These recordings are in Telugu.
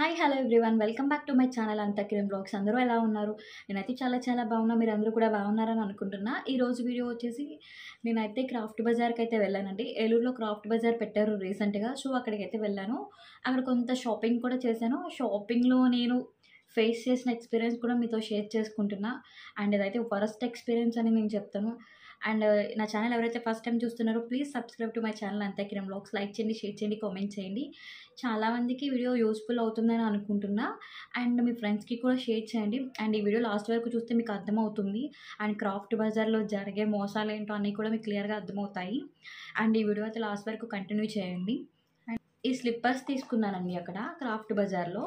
hi hello everyone welcome back to my channel అంతా కిరణ్ బ్లాగ్స్ అందరూ ఎలా ఉన్నారు నేనైతే చాలా చాలా బాగున్నా మీరు అందరూ కూడా బాగున్నారని అనుకుంటున్నా ఈ రోజు వీడియో వచ్చేసి నేనైతే క్రాఫ్ట్ బజార్కి అయితే వెళ్ళానండి ఏలూరులో క్రాఫ్ట్ బజార్ పెట్టారు రీసెంట్గా సో అక్కడికి అయితే వెళ్ళాను అక్కడ కొంత షాపింగ్ కూడా చేశాను షాపింగ్లో నేను ఫేస్ చేసిన ఎక్స్పీరియన్స్ కూడా మీతో షేర్ చేసుకుంటున్నా అండ్ ఇదైతే వరస్ట్ ఎక్స్పీరియన్స్ అని నేను చెప్తాను అండ్ నా ఛానల్ ఎవరైతే ఫస్ట్ టైం చూస్తున్నారో please subscribe to my channel అంతా కిరణ్ బ్లాగ్స్ లైక్ చేయండి షేర్ చేయండి కామెంట్ చేయండి చాలామందికి వీడియో యూస్ఫుల్ అవుతుందని అనుకుంటున్నా అండ్ మీ ఫ్రెండ్స్కి కూడా షేర్ చేయండి అండ్ ఈ వీడియో లాస్ట్ వరకు చూస్తే మీకు అర్థమవుతుంది అండ్ క్రాఫ్ట్ బజార్లో జరిగే మోసాలు ఏంటో అన్నీ కూడా మీకు క్లియర్గా అర్థమవుతాయి అండ్ ఈ వీడియో అయితే లాస్ట్ వరకు కంటిన్యూ చేయండి అండ్ ఈ స్లిప్పర్స్ తీసుకున్నానండి అక్కడ క్రాఫ్ట్ బజార్లో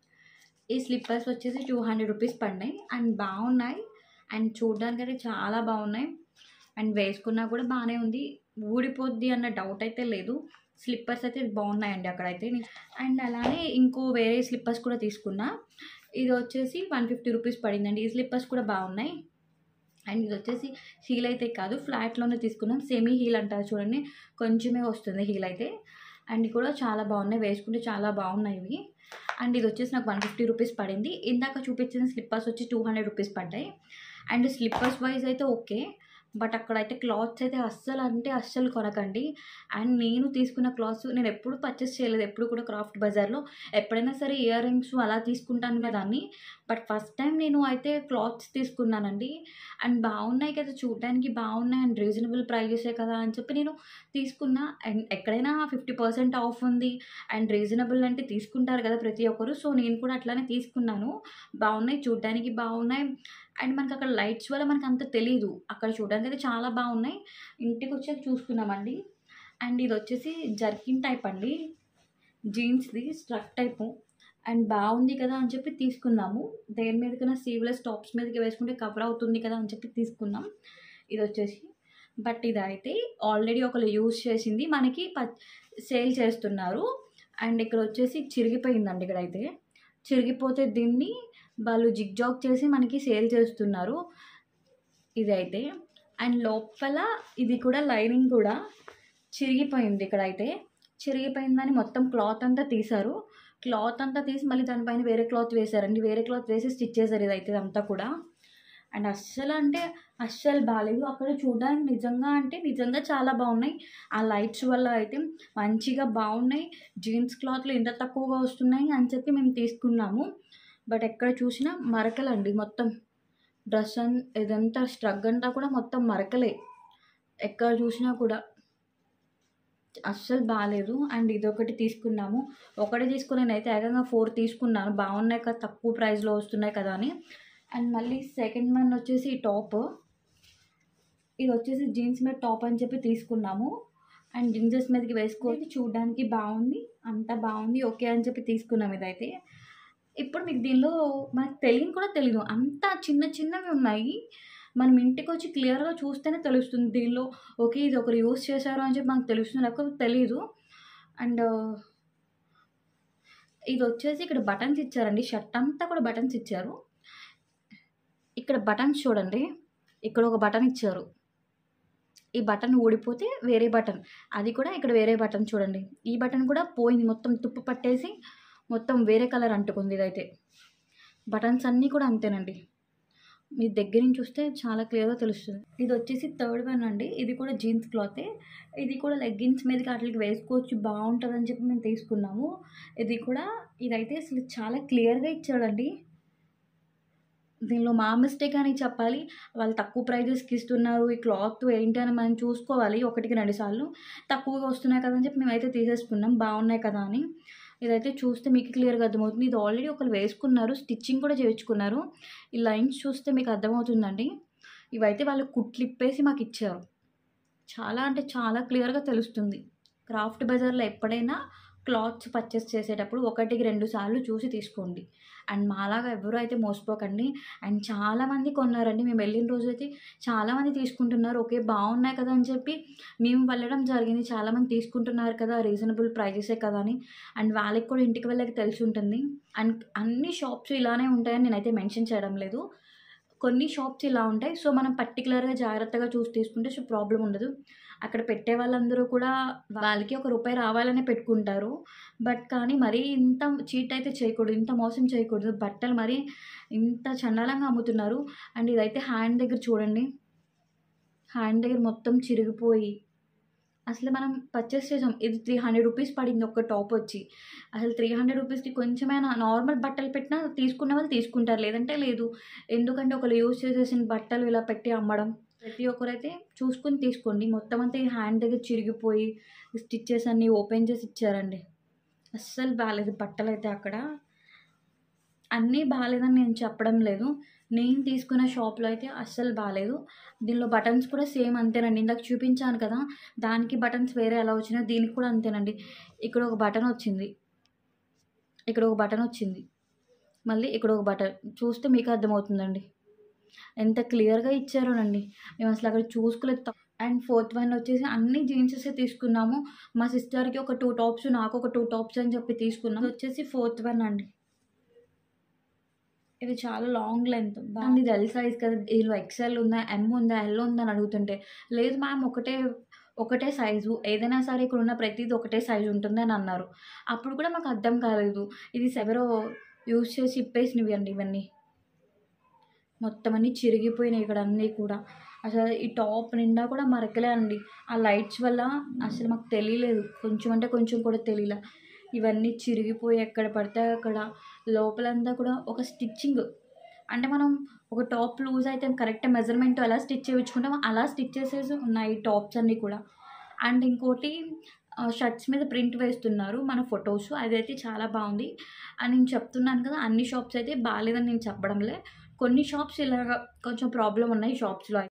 ఈ స్లిప్పర్స్ వచ్చేసి టూ హండ్రెడ్ రూపీస్ పడినాయి అండ్ బాగున్నాయి అండ్ చూడడానికి అయితే చాలా బాగున్నాయి అండ్ వేసుకున్నా కూడా బాగానే ఉంది ఊడిపోద్ది అన్న డౌట్ అయితే లేదు స్లిప్పర్స్ అయితే బాగున్నాయండి అక్కడైతే అండ్ అలానే ఇంకో వేరే స్లిప్పర్స్ కూడా తీసుకున్నా ఇది వచ్చేసి వన్ ఫిఫ్టీ రూపీస్ పడిందండి ఈ స్లిప్పర్స్ కూడా బాగున్నాయి అండ్ ఇది వచ్చేసి హీల్ అయితే కాదు ఫ్లాట్లోనే తీసుకున్నాం సెమీ హీల్ అంటారు చూడండి కొంచెమే వస్తుంది హీల్ అయితే అండ్ కూడా చాలా బాగున్నాయి వేసుకుంటే చాలా బాగున్నాయి ఇవి అండ్ ఇది వచ్చేసి నాకు వన్ ఫిఫ్టీ రూపీస్ పడింది ఇందాక చూపించిన స్లిప్పర్స్ వచ్చి టూ హండ్రెడ్ రూపీస్ పడ్డాయి అండ్ స్లిప్పర్స్ వైజ్ అయితే ఓకే బట్ అక్కడైతే క్లాత్స్ అయితే అస్సలు అంటే అస్సలు కొనకండి అండ్ నేను తీసుకున్న క్లాత్స్ నేను ఎప్పుడు పర్చేస్ చేయలేదు ఎప్పుడు కూడా క్రాఫ్ట్ బజార్లో ఎప్పుడైనా సరే ఇయర్ రింగ్స్ అలా తీసుకుంటాను కదా అని బట్ ఫస్ట్ టైం నేను అయితే క్లాత్స్ తీసుకున్నానండి అండ్ బాగున్నాయి కదా చూడడానికి బాగున్నాయి అండ్ రీజనబుల్ ప్రైజెసే కదా అని చెప్పి నేను తీసుకున్నా అండ్ ఎక్కడైనా ఫిఫ్టీ పర్సెంట్ ఆఫ్ ఉంది అండ్ రీజనబుల్ అంటే తీసుకుంటారు కదా ప్రతి ఒక్కరు సో నేను కూడా అట్లానే తీసుకున్నాను బాగున్నాయి చూడడానికి బాగున్నాయి అండ్ మనకి అక్కడ లైట్స్ వల్ల మనకు అంత తెలీదు అక్కడ చూడడానికి అయితే చాలా బాగున్నాయి ఇంటికి వచ్చాక చూసుకున్నామండి అండ్ ఇది వచ్చేసి జర్కిన్ టైప్ అండి జీన్స్ది స్ట్రక్ టైపు అండ్ బాగుంది కదా అని చెప్పి తీసుకున్నాము దేని మీదకైనా సీవ్లెస్ టాప్స్ మీదకి వేసుకుంటే కవర్ అవుతుంది కదా అని చెప్పి తీసుకున్నాం ఇది వచ్చేసి బట్ ఇది అయితే ఆల్రెడీ ఒకరు యూజ్ చేసింది మనకి ప సేల్ చేస్తున్నారు అండ్ ఇక్కడ వచ్చేసి చిరిగిపోయిందండి ఇక్కడైతే చిరిగిపోతే దీన్ని వాళ్ళు జిగ్ జాగ్ చేసి మనకి సేల్ చేస్తున్నారు ఇదైతే అండ్ లోపల ఇది కూడా లైనింగ్ కూడా చిరిగిపోయింది ఇక్కడైతే చిరిగిపోయిందని మొత్తం క్లాత్ అంతా తీశారు క్లాత్ అంతా తీసి మళ్ళీ దానిపైన వేరే క్లాత్ వేశారండి వేరే క్లాత్ వేసి స్టిచ్ చేశారు ఇదైతే ఇదంతా కూడా అండ్ అస్సలు అంటే అస్సలు బాగాలేదు అక్కడ చూడడానికి నిజంగా అంటే నిజంగా చాలా బాగున్నాయి ఆ లైట్స్ వల్ల అయితే మంచిగా బాగున్నాయి జీన్స్ క్లాత్లు ఎంత తక్కువగా వస్తున్నాయి అని చెప్పి మేము తీసుకున్నాము బట్ ఎక్కడ చూసినా మరకలండి మొత్తం డ్రెస్ అన్ ఇదంతా స్ట్రగ్ అంతా కూడా మొత్తం మరకలే ఎక్కడ చూసినా కూడా అస్సలు బాగాలేదు అండ్ ఇదొకటి తీసుకున్నాము ఒకటి తీసుకుని నేనైతే ఏకంగా ఫోర్ తీసుకున్నాను బాగున్నాయి కదా తక్కువ ప్రైస్లో వస్తున్నాయి కదా అని అండ్ మళ్ళీ సెకండ్ వన్ వచ్చేసి ఈ టాప్ ఇది వచ్చేసి జీన్స్ మీద టాప్ అని చెప్పి తీసుకున్నాము అండ్ జీన్సెస్ మీదకి వేసుకోవచ్చు చూడడానికి బాగుంది అంతా బాగుంది ఓకే అని చెప్పి తీసుకున్నాం ఇదైతే ఇప్పుడు మీకు దీనిలో మనకు తెలియని కూడా తెలియదు అంతా చిన్న చిన్నవి ఉన్నాయి మనం ఇంటికి వచ్చి క్లియర్గా చూస్తేనే తెలుస్తుంది దీనిలో ఓకే ఇది ఒకరు యూస్ చేశారు అని చెప్పి మనకు తెలుస్తుంది లేకపోతే తెలియదు అండ్ ఇది వచ్చేసి ఇక్కడ బటన్స్ ఇచ్చారండి షర్ట్ అంతా కూడా బటన్స్ ఇచ్చారు ఇక్కడ బటన్స్ చూడండి ఇక్కడ ఒక బటన్ ఇచ్చారు ఈ బటన్ ఊడిపోతే వేరే బటన్ అది కూడా ఇక్కడ వేరే బటన్ చూడండి ఈ బటన్ కూడా పోయింది మొత్తం తుప్పు పట్టేసి మొత్తం వేరే కలర్ అంటుకుంది ఇదైతే బటన్స్ అన్నీ కూడా అంతేనండి మీ దగ్గర నుంచి చూస్తే చాలా క్లియర్గా తెలుస్తుంది ఇది వచ్చేసి థర్డ్ వన్ అండి ఇది కూడా జీన్స్ క్లాతే ఇది కూడా లెగ్గిన్స్ మీదకి వాటికి వేసుకోవచ్చు బాగుంటుందని చెప్పి మేము తీసుకున్నాము ఇది కూడా ఇదైతే అసలు చాలా క్లియర్గా ఇచ్చాడండి దీనిలో మా మిస్టేక్ అని చెప్పాలి వాళ్ళు తక్కువ ప్రైజెస్కి ఇస్తున్నారు ఈ క్లాత్ ఏంటి అని మనం చూసుకోవాలి ఒకటికి రెండు సార్లు తక్కువగా వస్తున్నాయి కదా అని చెప్పి మేమైతే తీసేసుకున్నాం బాగున్నాయి కదా అని ఇదైతే చూస్తే మీకు క్లియర్గా అర్థమవుతుంది ఇది ఆల్రెడీ ఒకరు వేసుకున్నారు స్టిచ్చింగ్ కూడా చేయించుకున్నారు ఈ లైన్స్ చూస్తే మీకు అర్థమవుతుందండి ఇవైతే వాళ్ళు కుట్లిప్పేసి మాకు ఇచ్చారు చాలా అంటే చాలా క్లియర్గా తెలుస్తుంది క్రాఫ్ట్ బజార్లో ఎప్పుడైనా క్లాత్స్ పర్చేస్ చేసేటప్పుడు ఒకటికి రెండు సార్లు చూసి తీసుకోండి అండ్ మాలాగా ఎవరు అయితే మోసపోకండి అండ్ చాలామంది కొన్నారండి మేము వెళ్ళిన రోజు అయితే చాలామంది తీసుకుంటున్నారు ఓకే బాగున్నాయి కదా అని చెప్పి మేము వెళ్ళడం జరిగింది చాలామంది తీసుకుంటున్నారు కదా రీజనబుల్ ప్రైజెసే కదా అని అండ్ వాళ్ళకి కూడా ఇంటికి వెళ్ళక తెలిసి ఉంటుంది అండ్ అన్ని షాప్స్ ఇలానే ఉంటాయని నేనైతే మెన్షన్ చేయడం లేదు కొన్ని షాప్స్ ఇలా ఉంటాయి సో మనం పర్టికులర్గా జాగ్రత్తగా చూసి తీసుకుంటే సో ప్రాబ్లం ఉండదు అక్కడ పెట్టే వాళ్ళందరూ కూడా వాళ్ళకి ఒక రూపాయి రావాలనే పెట్టుకుంటారు బట్ కానీ మరీ ఇంత చీట్ అయితే చేయకూడదు ఇంత మోసం చేయకూడదు బట్టలు మరీ ఇంత చండాలంగా అమ్ముతున్నారు అండ్ ఇదైతే హ్యాండ్ దగ్గర చూడండి హ్యాండ్ దగ్గర మొత్తం చిరిగిపోయి అసలు మనం పర్చేస్ చేసాం ఇది త్రీ హండ్రెడ్ రూపీస్ పడింది ఒక టాప్ వచ్చి అసలు త్రీ హండ్రెడ్ రూపీస్కి కొంచెమైనా నార్మల్ బట్టలు పెట్టినా తీసుకున్న వాళ్ళు తీసుకుంటారు లేదంటే లేదు ఎందుకంటే ఒకళ్ళు యూజ్ చేసేసిన బట్టలు ఇలా పెట్టి అమ్మడం ప్రతి ఒక్కరైతే చూసుకొని తీసుకోండి మొత్తం అంతా ఈ హ్యాండ్ దగ్గర చిరిగిపోయి స్టిచ్చెస్ అన్నీ ఓపెన్ చేసి ఇచ్చారండి అస్సలు బాగాలేదు బట్టలు అయితే అక్కడ అన్నీ బాగాలేదని నేను చెప్పడం లేదు నేను తీసుకున్న షాప్లో అయితే అస్సలు బాగాలేదు దీనిలో బటన్స్ కూడా సేమ్ అంతేనండి ఇందాక చూపించాను కదా దానికి బటన్స్ వేరే ఎలా వచ్చినాయో దీనికి కూడా అంతేనండి ఇక్కడ ఒక బటన్ వచ్చింది ఇక్కడ ఒక బటన్ వచ్చింది మళ్ళీ ఇక్కడ ఒక బటన్ చూస్తే మీకు అర్థమవుతుందండి ఎంత క్లియర్గా ఇచ్చారోనండి మేము అసలు అక్కడ చూసుకోలేదు అండ్ ఫోర్త్ వన్ వచ్చేసి అన్ని జీన్సెస్ తీసుకున్నాము మా సిస్టర్కి ఒక టూ టాప్స్ నాకు ఒక టూ టాప్స్ అని చెప్పి తీసుకున్నాం ఇది వచ్చేసి ఫోర్త్ వన్ అండి ఇది చాలా లాంగ్ లెంత్ బాగుంది ఇది ఎల్ సైజ్ కదా దీనిలో ఎక్సెల్ ఉందా ఎమ్ ఉందా ఎల్ ఉందా అని అడుగుతుంటే లేదు మ్యామ్ ఒకటే ఒకటే సైజు ఏదైనా సరే ఇక్కడ ఉన్న ప్రతిదీ ఒకటే సైజు ఉంటుంది అని అన్నారు అప్పుడు కూడా మాకు అర్థం కాలేదు ఇది ఎవరో యూజ్ చేసి ఇప్పేసినవి అండి ఇవన్నీ మొత్తం అన్నీ చిరిగిపోయినాయి ఇక్కడ అన్నీ కూడా అసలు ఈ టాప్ నిండా కూడా మరకలే అండి ఆ లైట్స్ వల్ల అసలు మాకు తెలియలేదు కొంచెం అంటే కొంచెం కూడా తెలియలే ఇవన్నీ చిరిగిపోయి ఎక్కడ పడితే అక్కడ లోపలంతా కూడా ఒక స్టిచ్చింగ్ అంటే మనం ఒక టాప్ లూజ్ అయితే కరెక్ట్ మెజర్మెంట్ ఎలా స్టిచ్ చేయించుకుంటామో అలా స్టిచ్ చేసేసి ఉన్నాయి ఈ టాప్స్ అన్నీ కూడా అండ్ ఇంకోటి షర్ట్స్ మీద ప్రింట్ వేస్తున్నారు మన ఫొటోస్ అదైతే చాలా బాగుంది అని నేను చెప్తున్నాను కదా అన్ని షాప్స్ అయితే బాగాలేదని నేను చెప్పడంలే కొన్ని షాప్స్ ఇలాగ కొంచెం ప్రాబ్లం ఉన్నాయి షాప్స్లో